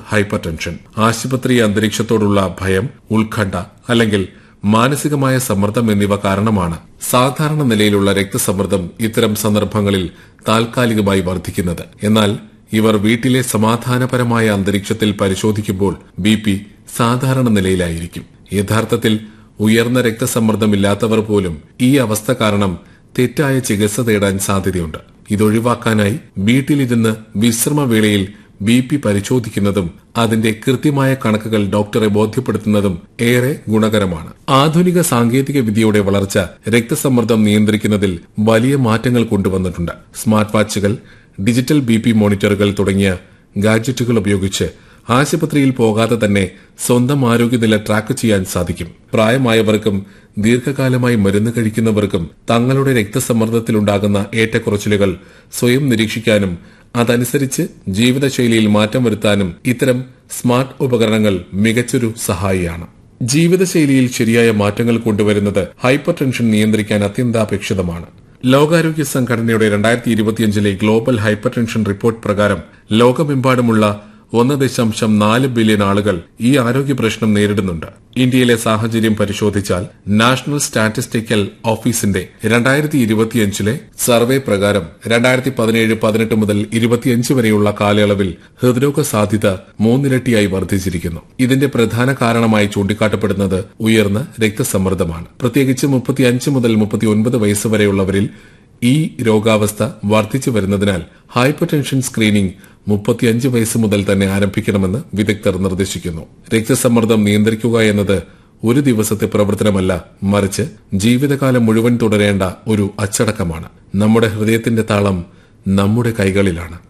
hyper tension ആശുപത്രി അന്തരീക്ഷത്തോടുള്ള ഭയം ഉത്കണ്ഠ അല്ലെങ്കിൽ മാനസികമായ സമ്മർദ്ദം എന്നിവ കാരണമാണ് സാധാരണ നിലയിലുള്ള രക്തസമ്മർദ്ദം ഇത്തരം സന്ദർഭങ്ങളിൽ താൽക്കാലികമായി വർദ്ധിക്കുന്നത് എന്നാൽ ഇവർ വീട്ടിലെ സമാധാനപരമായ അന്തരീക്ഷത്തിൽ പരിശോധിക്കുമ്പോൾ ബി പി സാധാരണ നിലയിലായിരിക്കും യഥാർത്ഥത്തിൽ ഉയർന്ന രക്തസമ്മർദ്ദമില്ലാത്തവർ പോലും ഈ അവസ്ഥ കാരണം തെറ്റായ ചികിത്സ തേടാൻ സാധ്യതയുണ്ട് ഇതൊഴിവാക്കാനായി വീട്ടിലിരുന്ന് വിശ്രമവേളയിൽ ബി പി പരിശോധിക്കുന്നതും അതിന്റെ കൃത്യമായ കണക്കുകൾ ഡോക്ടറെ ബോധ്യപ്പെടുത്തുന്നതും ഏറെ ഗുണകരമാണ് ആധുനിക സാങ്കേതിക വിദ്യയുടെ വളർച്ച രക്തസമ്മർദ്ദം നിയന്ത്രിക്കുന്നതിൽ വലിയ മാറ്റങ്ങൾ കൊണ്ടുവന്നിട്ടുണ്ട് സ്മാർട്ട് വാച്ചുകൾ ഡിജിറ്റൽ ബി പി മോണിറ്ററുകൾ തുടങ്ങിയ ഗാഡ്ജറ്റുകൾ ഉപയോഗിച്ച് ആശുപത്രിയിൽ പോകാതെ തന്നെ സ്വന്തം ആരോഗ്യനില ട്രാക്ക് ചെയ്യാൻ സാധിക്കും പ്രായമായവർക്കും ദീർഘകാലമായി മരുന്ന് കഴിക്കുന്നവർക്കും തങ്ങളുടെ രക്തസമ്മർദ്ദത്തിലുണ്ടാകുന്ന ഏറ്റക്കുറച്ചിലുകൾ സ്വയം നിരീക്ഷിക്കാനും അതനുസരിച്ച് ജീവിതശൈലിയിൽ മാറ്റം വരുത്താനും ഇത്തരം സ്മാർട്ട് ഉപകരണങ്ങൾ മികച്ചൊരു സഹായിയാണ് ജീവിതശൈലിയിൽ ശരിയായ മാറ്റങ്ങൾ കൊണ്ടുവരുന്നത് ഹൈപ്പർ ടെൻഷൻ നിയന്ത്രിക്കാൻ അത്യന്താപേക്ഷിതമാണ് ലോകാരോഗ്യ സംഘടനയുടെ രണ്ടായിരത്തി ഇരുപത്തിയഞ്ചിലെ ഗ്ലോബൽ ഹൈപ്പർ ടെൻഷൻ റിപ്പോർട്ട് പ്രകാരം ലോകമെമ്പാടുമുള്ള ഒന്ന് ദശാംശം നാല് ബില്യൺ ആളുകൾ ഈ ആരോഗ്യ പ്രശ്നം നേരിടുന്നുണ്ട് ഇന്ത്യയിലെ സാഹചര്യം പരിശോധിച്ചാൽ നാഷണൽ സ്റ്റാറ്റിസ്റ്റിക്കൽ ഓഫീസിന്റെ രണ്ടായിരത്തി ഇരുപത്തിയഞ്ചിലെ സർവേ പ്രകാരം രണ്ടായിരത്തി പതിനേഴ് പതിനെട്ട് മുതൽ ഇരുപത്തിയഞ്ച് വരെയുള്ള കാലയളവിൽ ഹൃദ്രോഗ സാധ്യത മൂന്നിരട്ടിയായി വർദ്ധിച്ചിരിക്കുന്നു ഇതിന്റെ പ്രധാന കാരണമായി ചൂണ്ടിക്കാട്ടപ്പെടുന്നത് ഉയർന്ന രക്തസമ്മർദ്ദമാണ് പ്രത്യേകിച്ച് മുപ്പത്തിയഞ്ച് മുതൽ മുപ്പത്തിയൊൻപത് വയസ്സ് വരെയുള്ളവരിൽ ഈ രോഗാവസ്ഥ വർദ്ധിച്ചു വരുന്നതിനാൽ ഹൈപ്പർ ടെൻഷൻ സ്ക്രീനിംഗ് മുപ്പത്തിയഞ്ച് വയസ്സ് മുതൽ തന്നെ ആരംഭിക്കണമെന്ന് വിദഗ്ധർ നിർദ്ദേശിക്കുന്നു രക്തസമ്മർദ്ദം നിയന്ത്രിക്കുക എന്നത് ഒരു ദിവസത്തെ പ്രവർത്തനമല്ല മറിച്ച് ജീവിതകാലം മുഴുവൻ തുടരേണ്ട ഒരു അച്ചടക്കമാണ് നമ്മുടെ ഹൃദയത്തിന്റെ താളം നമ്മുടെ കൈകളിലാണ്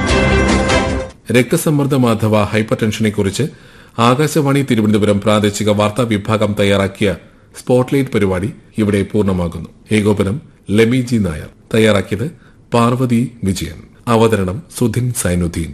രക്തസമ്മർദ്ദം അഥവാ ഹൈപ്പർ ടെൻഷനെക്കുറിച്ച് ആകാശവാണി തിരുവനന്തപുരം പ്രാദേശിക വാർത്താ വിഭാഗം തയ്യാറാക്കിയ സ്പോട്ട്ലൈറ്റ് പരിപാടി ഇവിടെ പൂർണ്ണമാകുന്നു ഏകോപനം ലെമി ജി നായർ തയ്യാറാക്കിയത് പാർവതി വിജയൻ അവതരണം സുധിൻ സൈനുദ്ദീൻ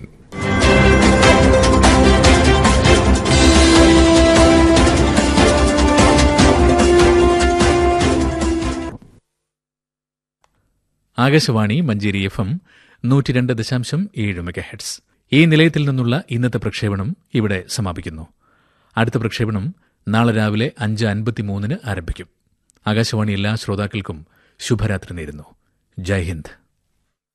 ആകാശവാണി മഞ്ചേരി എഫ് എം നൂറ്റി രണ്ട് ദശാംശം ഏഴ് മെഗാഹെഡ്സ് ഈ നിലയത്തിൽ നിന്നുള്ള ഇന്നത്തെ പ്രക്ഷേപണം ഇവിടെ സമാപിക്കുന്നു അടുത്ത പ്രക്ഷേപണം നാളെ രാവിലെ അഞ്ച് അൻപത്തിമൂന്നിന് ആരംഭിക്കും ആകാശവാണി എല്ലാ ശ്രോതാക്കൾക്കും ശുഭരാത്രി നേരുന്നു ജയ് ഹിന്ദ്